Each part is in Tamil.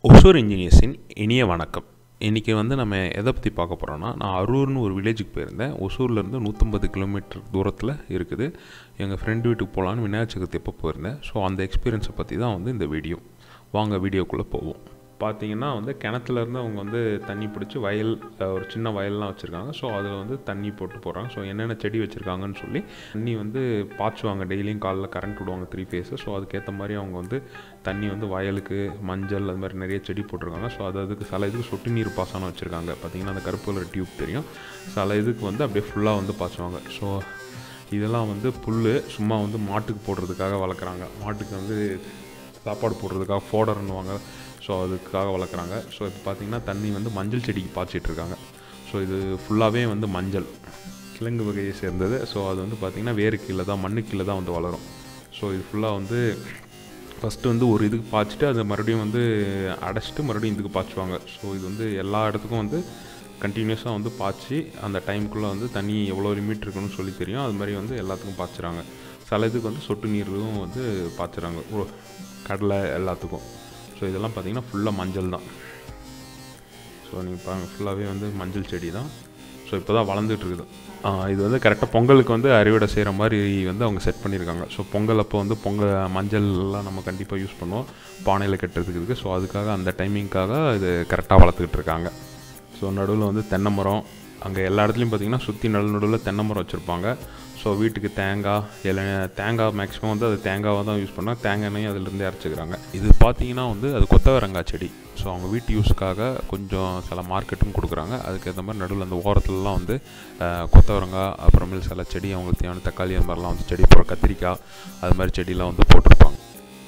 ஒசூர் இன்ஜினியர்ஸின் இனிய வணக்கம் இன்றைக்கி வந்து நம்ம எதை பற்றி பார்க்க போகிறோன்னா நான் அரூர்னு ஒரு வில்லேஜுக்கு போயிருந்தேன் ஒசூர்லேருந்து நூற்றம்பது கிலோமீட்டர் தூரத்தில் இருக்குது எங்கள் ஃப்ரெண்டு வீட்டுக்கு போகலான்னு விநாயகர் சதுர்த்தி எப்போ போயிருந்தேன் ஸோ அந்த எக்ஸ்பீரியன்ஸை பற்றி தான் வந்து இந்த வீடியோ வாங்க வீடியோக்குள்ளே போவோம் பார்த்தீங்கன்னா வந்து கிணத்துலேருந்து அவங்க வந்து தண்ணி பிடிச்சி வயல் அஹ், ஒரு சின்ன வயல்லாம் வச்சுருக்காங்க ஸோ அதில் வந்து தண்ணி போட்டு போகிறாங்க ஸோ என்னென்ன செடி வச்சுருக்காங்கன்னு சொல்லி தண்ணி வந்து பாய்ச்சுவாங்க டெய்லியும் காலைல கரண்ட் விடுவாங்க த்ரீ ஃபேஸு ஸோ அதுக்கேற்ற மாதிரி அவங்க வந்து தண்ணி வந்து வயலுக்கு மஞ்சள் அது மாதிரி நிறைய செடி போட்டிருக்காங்க ஸோ அது அதுக்கு சில இதுக்கு சொட்டு நீர் பாசனம் வச்சுருக்காங்க பார்த்தீங்கன்னா அந்த கருப்பு கலர் டியூப் தெரியும் சில இதுக்கு வந்து அப்படியே ஃபுல்லாக வந்து பாய்ச்சுவாங்க ஸோ இதெல்லாம் வந்து புல் சும்மா வந்து மாட்டுக்கு போடுறதுக்காக வளர்க்குறாங்க மாட்டுக்கு வந்து சாப்பாடு போடுறதுக்காக ஃபோடர்னுவாங்க ஸோ அதுக்காக வளர்க்குறாங்க ஸோ இப்போ பார்த்தீங்கன்னா தண்ணி வந்து மஞ்சள் செடிக்கு பாய்ச்சிட்டு இருக்காங்க ஸோ இது ஃபுல்லாகவே வந்து மஞ்சள் கிழங்கு வகையை சேர்ந்தது ஸோ அது வந்து பார்த்திங்கன்னா வேறு கீழே தான் மண்ணு கீழே தான் வந்து வளரும் ஸோ இது ஃபுல்லாக வந்து ஃபஸ்ட்டு வந்து ஒரு இதுக்கு பாய்ச்சிட்டு அதை மறுபடியும் வந்து அடைச்சிட்டு மறுபடியும் இதுக்கு பாய்ச்சுவாங்க ஸோ இது வந்து எல்லா இடத்துக்கும் வந்து கண்டினியூஸாக வந்து பாய்ச்சி அந்த டைமுக்குள்ளே வந்து தண்ணி எவ்வளோ லிமிட் இருக்குன்னு சொல்லி தெரியும் அது மாதிரி வந்து எல்லாத்துக்கும் பாய்ச்சுறாங்க சில இதுக்கு வந்து சொட்டு நீரும் வந்து பாய்ச்சுறாங்க ஓ, கடலை எல்லாத்துக்கும் ஸோ இதெல்லாம் பார்த்தீங்கன்னா ஃபுல்லாக மஞ்சள் தான் ஸோ நீங்கள் பாருங்கள் ஃபுல்லாகவே வந்து மஞ்சள் செடி தான் ஸோ இப்போ தான் வளர்ந்துட்டு இருக்குது ஆ, இது வந்து கரெக்டாக பொங்கலுக்கு வந்து அறுவடை செய்கிற மாதிரி வந்து அவங்க செட் பண்ணியிருக்காங்க ஸோ பொங்கல் அப்போ வந்து பொங்கல் மஞ்சள் எல்லாம் நம்ம கண்டிப்பாக யூஸ் பண்ணுவோம் பானையில் கட்டுறதுக்கு இருக்குது ஸோ அதுக்காக அந்த டைமிங்க்காக இது கரெக்டாக வளர்த்துக்கிட்டு இருக்காங்க ஸோ நடுவில் வந்து தென்னை மரம் அங்கே எல்லா இடத்துலையும் பார்த்தீங்கன்னா சுற்றி நடு நடுவில் தென்னை மரம் வச்சுருப்பாங்க ஸோ வீட்டுக்கு தேங்காய் இள தேங்காய் மேக்ஸிமம் வந்து அது தேங்காவை தான் யூஸ் பண்ணால் தேங்காய் எண்ணெயும் அதிலிருந்து அரைச்சிக்கிறாங்க இது பார்த்தீங்கன்னா வந்து அது கொத்தவரங்காய் செடி ஸோ அவங்க வீட்டு யூஸ்க்காக கொஞ்சம் சில மார்க்கெட்டும் கொடுக்குறாங்க அதுக்கேற்ற மாதிரி நடுவில் அந்த ஓரத்துலலாம் வந்து அஹ், கொத்தவரங்காய் அப்புறமேல் சில செடி அவங்களுக்கு தேவையான தக்காளி அது மாதிரிலாம் வந்து செடி போகிற கத்திரிக்காய் அது மாதிரி செடியெலாம் வந்து போட்டிருப்பாங்க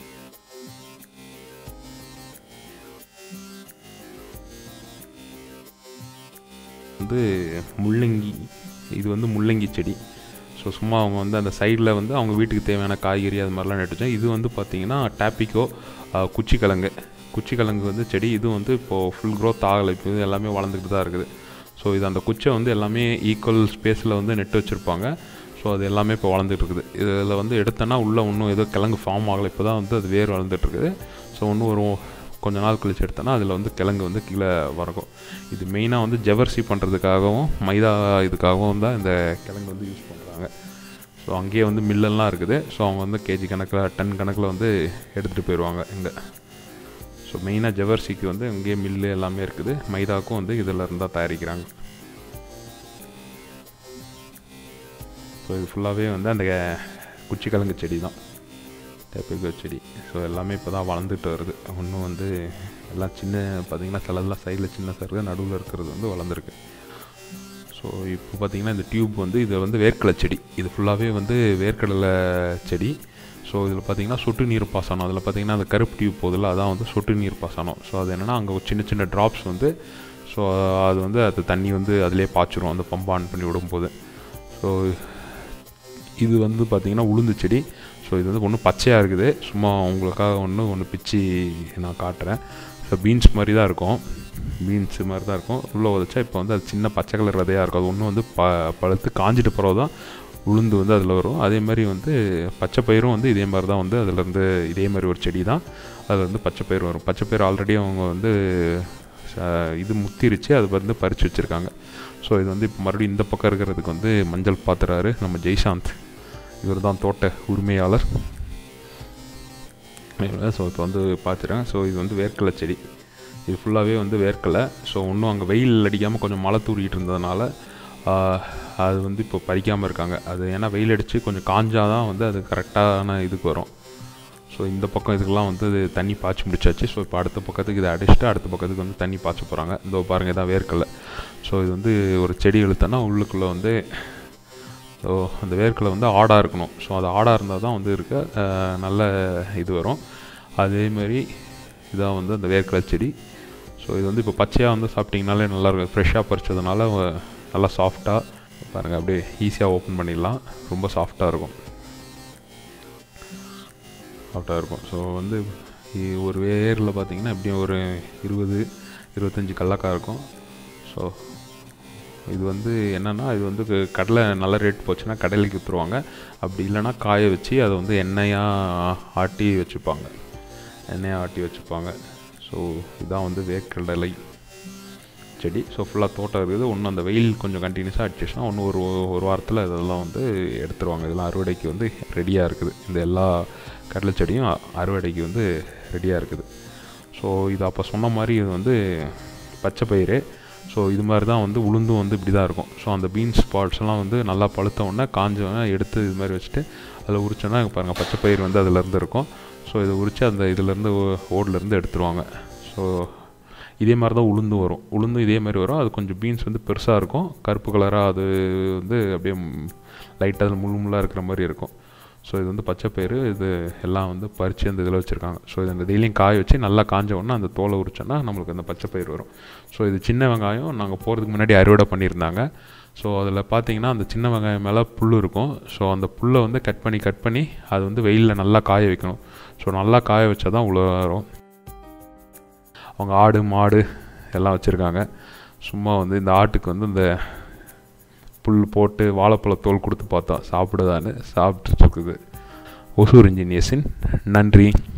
வந்து முள்ளங்கி இது வந்து முள்ளங்கி செடி ஸோ சும்மா அவங்க வந்து அந்த சைடில் வந்து அவங்க வீட்டுக்கு தேவையான காய்கறி அது மாதிரிலாம் நட்டுச்சோம் இது வந்து பார்த்திங்கன்னா டாப்பிக்கோ குச்சிக்கிழங்கு குச்சிக்கிழங்கு வந்து செடி இது வந்து இப்போது ஃபுல் க்ரோத் ஆகலை இப்போ இது எல்லாமே வளர்ந்துக்கிட்டு தான் இருக்குது ஸோ இது அந்த குச்சை வந்து எல்லாமே ஈக்குவல் ஸ்பேஸில் வந்து நெட்டு வச்சுருப்பாங்க ஸோ அது எல்லாமே இப்போ வளர்ந்துட்டு இருக்குது இதில் வந்து எடுத்தோன்னா உள்ளே இன்னும் ஏதோ கிழங்கு ஃபார்ம் ஆகலை இப்போ தான் வந்து அது வேர் வளர்ந்துட்டு இருக்குது ஸோ இன்னும் ஒரு கொஞ்ச நாள் கழிச்சு எடுத்தோன்னா அதில் வந்து கிழங்கு வந்து கீழே வரக்கும் இது மெயினாக வந்து ஜவர்சி பண்ணுறதுக்காகவும் மைதா இதுக்காகவும் தான் இந்த கிழங்கு வந்து யூஸ் பண்ணுறாங்க ஸோ அங்கேயே வந்து மில்லெல்லாம் இருக்குது ஸோ அவங்க வந்து கேஜி கணக்கில் டன் கணக்கில் வந்து எடுத்துகிட்டு போயிடுவாங்க இங்கே ஸோ மெயினாக ஜவர்சிக்கு வந்து இங்கேயே மில்லு எல்லாமே இருக்குது மைதாக்கும் வந்து இதில் இருந்தால் தயாரிக்கிறாங்க ஸோ இது ஃபுல்லாகவே வந்து அந்த குச்சிக்கிழங்கு செடி தான் தேப்பிக்கோ செடி ஸோ எல்லாமே இப்போ தான் வளர்ந்துட்டு வருது ஒன்றும் வந்து எல்லாம் சின்ன பார்த்தீங்கன்னா சிலதெல்லாம் சைடில் சின்ன இருக்குது நடுவில் இருக்கிறது வந்து வளர்ந்துருக்கு ஸோ இப்போ பார்த்தீங்கன்னா இந்த டியூப் வந்து இது வந்து வேர்க்கடலை செடி இது ஃபுல்லாகவே வந்து வேர்க்கடலை செடி ஸோ இதில் பார்த்தீங்கன்னா சொட்டு நீர் பாசனம் அதில் பார்த்தீங்கன்னா அந்த கருப்பு டியூப் போதில் அதான் வந்து சொட்டு நீர் பாசனம் ஸோ அது என்னென்னா அங்கே ஒரு சின்ன சின்ன ட்ராப்ஸ் வந்து ஸோ அது வந்து அது தண்ணி வந்து அதிலே பாய்ச்சிரும் அந்த பம்பை ஆன் பண்ணி விடும்போது ஸோ இது வந்து பார்த்திங்கன்னா உளுந்து செடி ஸோ இது வந்து ஒன்றும் பச்சையாக இருக்குது சும்மா உங்களுக்காக ஒன்று ஒன்று பிச்சு நான் காட்டுறேன் ஸோ பீன்ஸ் மாதிரி தான் இருக்கும் பீன்ஸ் மாதிரி தான் இருக்கும் உள்ளே உதச்சா இப்போ வந்து அது சின்ன பச்சை கலர் விதையாக இருக்கும் அது ஒன்று வந்து ப பழுத்து காஞ்சிட்டு பிறகு தான் உளுந்து வந்து அதில் வரும் அதே மாதிரி வந்து பச்சை பயிரும் வந்து இதே மாதிரி தான் வந்து அதுலேருந்து இதே மாதிரி ஒரு செடி தான் அதில் வந்து பச்சை பயிர் வரும் பச்சை பயிர் ஆல்ரெடி அவங்க வந்து ச- இது முத்திருச்சு அது வந்து பறித்து வச்சுருக்காங்க ஸோ இது வந்து இப்போ மறுபடியும் இந்த பக்கம் இருக்கிறதுக்கு வந்து மஞ்சள் பாத்துறாரு நம்ம ஜெய்சாந்த் இவர் தான் தோட்ட உரிமையாளர் ஸோ இப்போ வந்து பார்த்துறேன் ஸோ இது வந்து வேர்க்கடலை செடி இது ஃபுல்லாகவே வந்து வேர்க்கலை ஸோ இன்னும் அங்கே வெயில் அடிக்காமல் கொஞ்சம் மழை தூரிட்டு இருந்ததுனால ஆஹ், அது வந்து இப்போ பறிக்காமல் இருக்காங்க அது ஏன்னா வெயில் அடித்து கொஞ்சம் காஞ்சாதான் வந்து அது கரெக்டான இதுக்கு வரும் ஸோ இந்த பக்கம் இதுக்கெல்லாம் வந்து இது தண்ணி பாய்ச்சி முடிச்சாச்சு ஸோ இப்போ அடுத்த பக்கத்துக்கு இதை அடிச்சுட்டு அடுத்த பக்கத்துக்கு வந்து தண்ணி பாய்ச்ச போகிறாங்க இதோ பாருங்கள் இதான் வேர்க்கடலை ஸோ இது வந்து ஒரு செடி இழுத்தோன்னா உள்ளுக்குள்ளே வந்து ஸோ அந்த வேர்க்கடலை வந்து ஆடாக இருக்கணும் ஸோ அது ஆடாக இருந்தால் தான் வந்து இருக்க அஹ், நல்ல இது வரும் அதே மாதிரி இதான் வந்து அந்த வேர்க்கடலை செடி ஸோ இது வந்து இப்போ பச்சையாக வந்து சாப்பிட்டிங்கனாலே நல்லா இருக்கும் ஃப்ரெஷ்ஷாக பறிச்சதுனால அஹ், நல்லா சாஃப்டாக பாருங்கள் அப்படியே ஈஸியாக ஓப்பன் பண்ணிடலாம் ரொம்ப சாஃப்டாக இருக்கும் சாஃப்டாக இருக்கும் ஸோ வந்து இ- ஒரு வேரில் பார்த்தீங்கன்னா எப்படியும் ஒரு இருபது இருபத்தஞ்சி கல்லக்காய் இருக்கும் ஸோ இது வந்து என்னென்னா இது வந்து க- கடலை நல்ல ரேட் போச்சுன்னா கடையிலுக்கு விற்றுருவாங்க அப்படி இல்லைன்னா காய வச்சு அதை வந்து எண்ணெயாக ஆட்டி வச்சுப்பாங்க எண்ணெயாக ஆட்டி வச்சுப்பாங்க ஸோ இதான் வந்து வேர்க்கடலை செடி ஸோ ஃபுல்லாக தோட்டம் இருக்குது ஒன்று அந்த வெயில் கொஞ்சம் கண்டினியூஸாக அடிச்சிச்சுன்னா ஒன்று ஒரு ஒரு வாரத்தில் இதெல்லாம் வந்து எடுத்துருவாங்க இதெல்லாம் அறுவடைக்கு வந்து ரெடியாக இருக்குது இந்த எல்லா கடலை செடியும் அ- அறுவடைக்கு வந்து ரெடியாக இருக்குது ஸோ இது அப்போ சொன்ன மாதிரி இது வந்து பச்சை பயிறு ஸோ இது மாதிரி தான் வந்து உளுந்தும் வந்து இப்படி தான் இருக்கும் ஸோ அந்த பீன்ஸ் பால்ஸ்லாம் வந்து நல்லா பழுத்த உடனே காஞ்சவொடனே எடுத்து இது மாதிரி வச்சுட்டு அதில் உரிச்சோன்னா இங்க பாருங்கள் பச்சை பயிர் வந்து அதுலேருந்து இருக்கும் ஸோ இதை உரித்து அந்த இதுலேருந்து ஓடுலேருந்து எடுத்துருவாங்க ஸோ இதே மாதிரி தான் உளுந்து வரும் உளுந்தும் இதே மாதிரி வரும் அது கொஞ்சம் பீன்ஸ் வந்து பெருசாக இருக்கும் கருப்பு கலராக அது வந்து அப்படியே லைட்டாக அதில் முள்ளு முள்ளாக இருக்கிற மாதிரி இருக்கும் ஸோ இது வந்து பச்சை பயிறு இது எல்லாம் வந்து பறித்து அந்த இதில் வச்சுருக்காங்க ஸோ இது அந்த டெய்லியும் காய வச்சு நல்லா காஞ்ச உடனே அந்த தோலை உரிச்சோன்னா நம்மளுக்கு அந்த பச்சை பயிர் வரும் ஸோ இது சின்ன வெங்காயம் நாங்கள் போகிறதுக்கு முன்னாடி அறுவடை பண்ணியிருந்தாங்க ஸோ அதில் பார்த்தீங்கன்னா அந்த சின்ன வெங்காயம் மேலே புல் இருக்கும் ஸோ அந்த புல்லை வந்து கட் பண்ணி கட் பண்ணி அது வந்து வெயிலில் நல்லா காய வைக்கணும் ஸோ நல்லா காய வச்சா தான் உள்ள வரும் அவங்க ஆடு மாடு எல்லாம் வச்சுருக்காங்க சும்மா வந்து இந்த ஆட்டுக்கு வந்து இந்த புல் போட்டு வாழைப்பழ தோல் கொடுத்து பார்த்தோம் சாப்பிடுதான்னு சாப்பிட்டுட்டு இருக்குது ஒசூர் இன்ஜினியர்ஸின் நன்றி